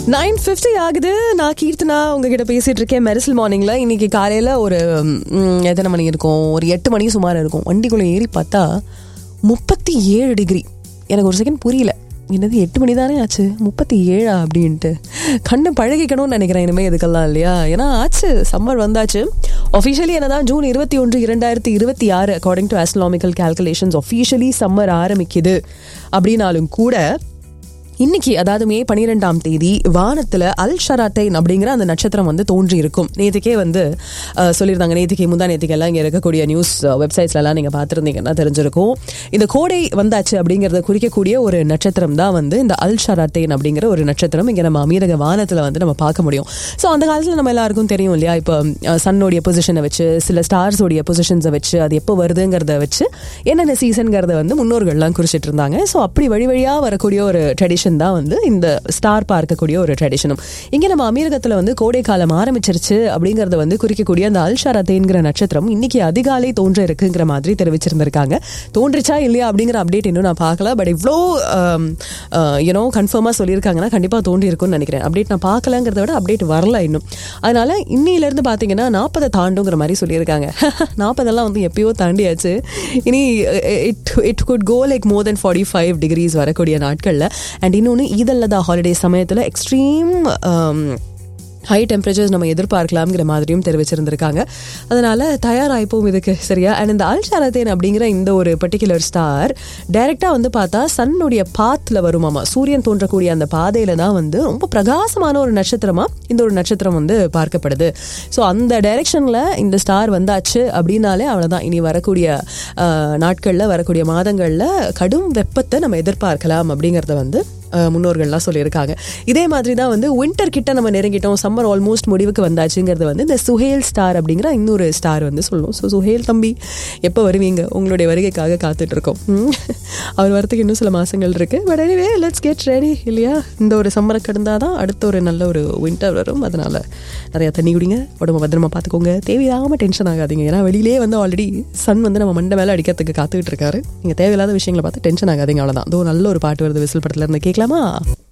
Nine fifty ஆகுது நான் கீர்த்தனா உங்ககிட்ட பேசிட்டு இருக்கேன் மெரிசல் மார்னிங்ல இன்னைக்கு காலையில ஒரு ம், எத்தனை மணி இருக்கும் ஒரு எட்டு மணி சுமார் இருக்கும் வண்டிக்குள்ள ஏறி பார்த்தா முப்பத்தி ஏழு டிகிரி எனக்கு ஒரு செகண்ட் புரியல என்னது எட்டு மணி தானே ஆச்சு முப்பத்தி ஏழா அப்படின்ட்டு கண்ணு பழகிக்கணும்னு நினைக்கிறேன் இனிமேல் இதுக்கெல்லாம் இல்லையா ஏன்னா ஆச்சு சம்மர் வந்தாச்சு ஒஃபிஷியலி என்னதான் ஜூன் இருபத்தி ஒன்று இரண்டாயிரத்தி இருபத்தி ஆறு according to astronomical calculations officially summer ஆரம்பிக்குது அப்படின்னாலும் கூட இன்னைக்கு அதாவது மே பனிரெண்டாம் தேதி வானத்துல அல் ஷராட்டைன் அப்படிங்கிற அந்த நட்சத்திரம் வந்து தோன்றி இருக்கும் நேற்றுக்கே வந்து அஹ், சொல்லியிருந்தாங்க நேற்றுக்கு முந்தா நேற்றுக்கு எல்லாம் இங்கே இருக்கக்கூடிய நியூஸ் வெப்சைட்ஸ்ல எல்லாம் நீங்க பார்த்துருந்தீங்கன்னா தெரிஞ்சிருக்கும் இந்த கோடை வந்தாச்சு அப்படிங்கறத குறிக்கக்கூடிய ஒரு நட்சத்திரம் தான் வந்து இந்த அல் ஷராட்டைன் அப்படிங்கிற ஒரு நட்சத்திரம் இங்க நம்ம அமீரக வானத்துல வந்து நம்ம பார்க்க முடியும் ஸோ அந்த காலத்துல நம்ம எல்லாருக்கும் தெரியும் இல்லையா இப்போ சன்னோடைய பொசிஷனை வச்சு சில ஸ்டார்ஸோடைய பொசிஷன்ஸை வச்சு அது எப்போ வருதுங்கிறத வச்சு என்னென்ன சீசன்கிறத வந்து முன்னோர்கள்லாம் குறிச்சிட்டு இருந்தாங்க ஸோ அப்படி வழி வழியா வரக்கூடிய ஒரு ட்ரெடிஷன் தான் வந்து இந்த ஸ்டார் பார்க்கக்கூடிய ஒரு ட்ரெடிஷனும் இங்க நம்ம அமீரகத்துல வந்து கோடை காலம் ஆரம்பிச்சிருச்சு அப்படிங்கறத வந்து குறிக்கக்கூடிய அந்த அல்ஷாரத்தேங்கிற நட்சத்திரம் இன்னைக்கு அதிகாலை தோன்ற இருக்குங்கிற மாதிரி தெரிவிச்சிருந்திருக்காங்க தோன்றுச்சா இல்லையா அப்படிங்கிற அப்டேட் இன்னும் நான் பார்க்கல பட் இவ்வளோ யூனோ கன்ஃபார்மாக சொல்லியிருக்காங்கன்னா கண்டிப்பாக தோன்றி இருக்கும்னு நினைக்கிறேன் அப்டேட் நான் பார்க்கலங்கிறத விட அப்டேட் வரல இன்னும் அதனால இன்னிலேருந்து பார்த்தீங்கன்னா நாற்பதை தாண்டுங்கிற மாதிரி சொல்லியிருக்காங்க நாற்பதெல்லாம் வந்து எப்பயோ தாண்டியாச்சு இனி it it good go like more then forty five degrees வரக்கூடிய நாட்களில் அண்ட் இன்னொன்று ஈதல்லதா ஹாலிடே சமயத்தில் எக்ஸ்ட்ரீம் ஹை டெம்பரேச்சர்ஸ் நம்ம எதிர்பார்க்கலாம்ங்கிற மாதிரியும் தெரிவிச்சிருந்திருக்காங்க அதனால தயாராயிப்போம் இதுக்கு சரியா அண்ட் இந்த அல்ஷாரத்தேன் அப்படிங்கிற இந்த ஒரு பர்டிகுலர் ஸ்டார் டைரக்டா வந்து பார்த்தா சன்னுடைய பாத்துல வருமாமா சூரியன் தோன்றக்கூடிய அந்த பாதையில தான் வந்து ரொம்ப பிரகாசமான ஒரு நட்சத்திரமா இந்த ஒரு நட்சத்திரம் வந்து பார்க்கப்படுது ஸோ அந்த டைரக்ஷன்ல இந்த ஸ்டார் வந்தாச்சு அப்படின்னாலே அவ்வளவுதான் இனி வரக்கூடிய அஹ், நாட்கள்ல வரக்கூடிய மாதங்கள்ல கடும் வெப்பத்தை நம்ம எதிர்பார்க்கலாம் அப்படிங்கறத வந்து அஹ், முன்னோர்கள்லாம் சொல்லியிருக்காங்க இதே மாதிரி தான் வந்து வின்டர் கிட்ட நம்ம நெருங்கிட்டோம் சம்மர் ஆல்மோஸ்ட் முடிவுக்கு வந்தாச்சுங்கிறது வந்து இந்த சுஹேல் ஸ்டார் அப்படிங்கிற இன்னொரு ஸ்டார் வந்து சொல்லுவோம் ஸோ சுஹேல் தம்பி எப்போ வருவீங்க உங்களுடைய வருகைக்காக காத்துட்டு இருக்கோம் ம். அவர் வரத்துக்கு இன்னும் சில மாசங்கள் இருக்கு but anyway let's get ready இல்லையா இந்த ஒரு சம்மரை கடந்தாதான் அடுத்த ஒரு நல்ல ஒரு வின்டர் வரும் அதனால நிறைய தண்ணி குடிங்க உடம்பு பத்திரமா பார்த்துக்கோங்க தேவையில்லாம டென்ஷன் ஆகாதீங்க ஏன்னா வெளியிலே வந்து ஆல்ரெடி சன் வந்து நம்ம மண்டை மேலே அடிக்கிறதுக்கு காத்துக்கிட்டு இருக்காரு நீங்க தேவையில்லாத விஷயங்களை பார்த்து டென்ஷன் ஆகாதீங்க அவ்வளவுதான் அதோ நல்ல ஒரு பாட்டு வருது விசில் படத்துல இருந்து கேட்கலாமா